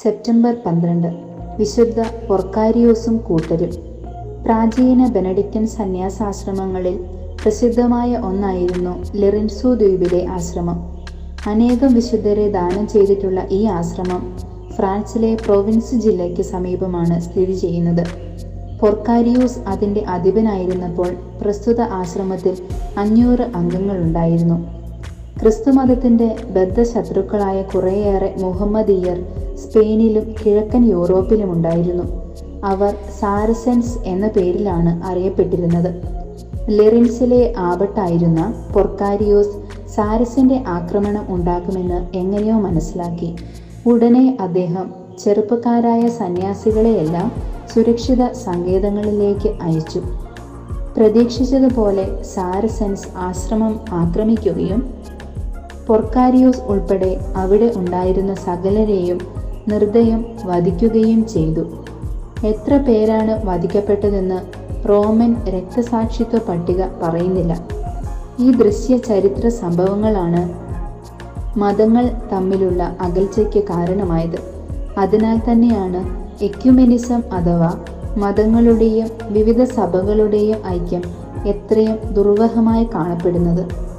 September പന്ത്രണ്ട് വിശുദ്ധ പൊർക്കാരിയോസും കൂട്ടരും പ്രാചീന ബെനഡിക്റ്റൻ സന്യാസാശ്രമങ്ങളിൽ പ്രസിദ്ധമായ ഒന്നായിരുന്നു ലെറിൻസു ദ്വീപിലെ ആശ്രമം അനേകം വിശുദ്ധരെ ദാനം ചെയ്തിട്ടുള്ള ഈ ആശ്രമം ഫ്രാൻസിലെ പ്രൊവിൻസ് ജില്ലയ്ക്ക് സമീപമാണ് സ്ഥിതി ചെയ്യുന്നത് പൊർക്കാരിയൂസ് അതിൻ്റെ അധിപനായിരുന്നപ്പോൾ പ്രസ്തുത ആശ്രമത്തിൽ അഞ്ഞൂറ് അംഗങ്ങളുണ്ടായിരുന്നു ക്രിസ്തുമതത്തിൻ്റെ ബദ്ധശത്രുക്കളായ കുറേയേറെ മുഹമ്മദീയർ സ്പെയിനിലും കിഴക്കൻ യൂറോപ്പിലും ഉണ്ടായിരുന്നു അവർ സാരസെൻസ് എന്ന പേരിലാണ് അറിയപ്പെട്ടിരുന്നത് ലെറിൻസിലെ ആപട്ടായിരുന്ന പൊർക്കാരിയോസ് സാരസിന്റെ ആക്രമണം ഉണ്ടാക്കുമെന്ന് എങ്ങനെയോ മനസ്സിലാക്കി ഉടനെ അദ്ദേഹം ചെറുപ്പക്കാരായ സന്യാസികളെയെല്ലാം സുരക്ഷിത സങ്കേതങ്ങളിലേക്ക് അയച്ചു പ്രതീക്ഷിച്ചതുപോലെ സാരസെൻസ് ആശ്രമം ആക്രമിക്കുകയും പൊർക്കാരിയോസ് ഉൾപ്പെടെ അവിടെ ഉണ്ടായിരുന്ന സകലരെയും നിർദ്ദയം വധിക്കുകയും ചെയ്തു എത്ര പേരാണ് വധിക്കപ്പെട്ടതെന്ന് റോമൻ രക്തസാക്ഷിത്വ പട്ടിക പറയുന്നില്ല ഈ ദൃശ്യ ചരിത്ര സംഭവങ്ങളാണ് മതങ്ങൾ തമ്മിലുള്ള അകൽച്ചയ്ക്ക് കാരണമായത് അതിനാൽ തന്നെയാണ് എക്യുമെനിസം അഥവാ മതങ്ങളുടെയും വിവിധ സഭകളുടെയും ഐക്യം എത്രയും ദുർവഹമായി കാണപ്പെടുന്നത്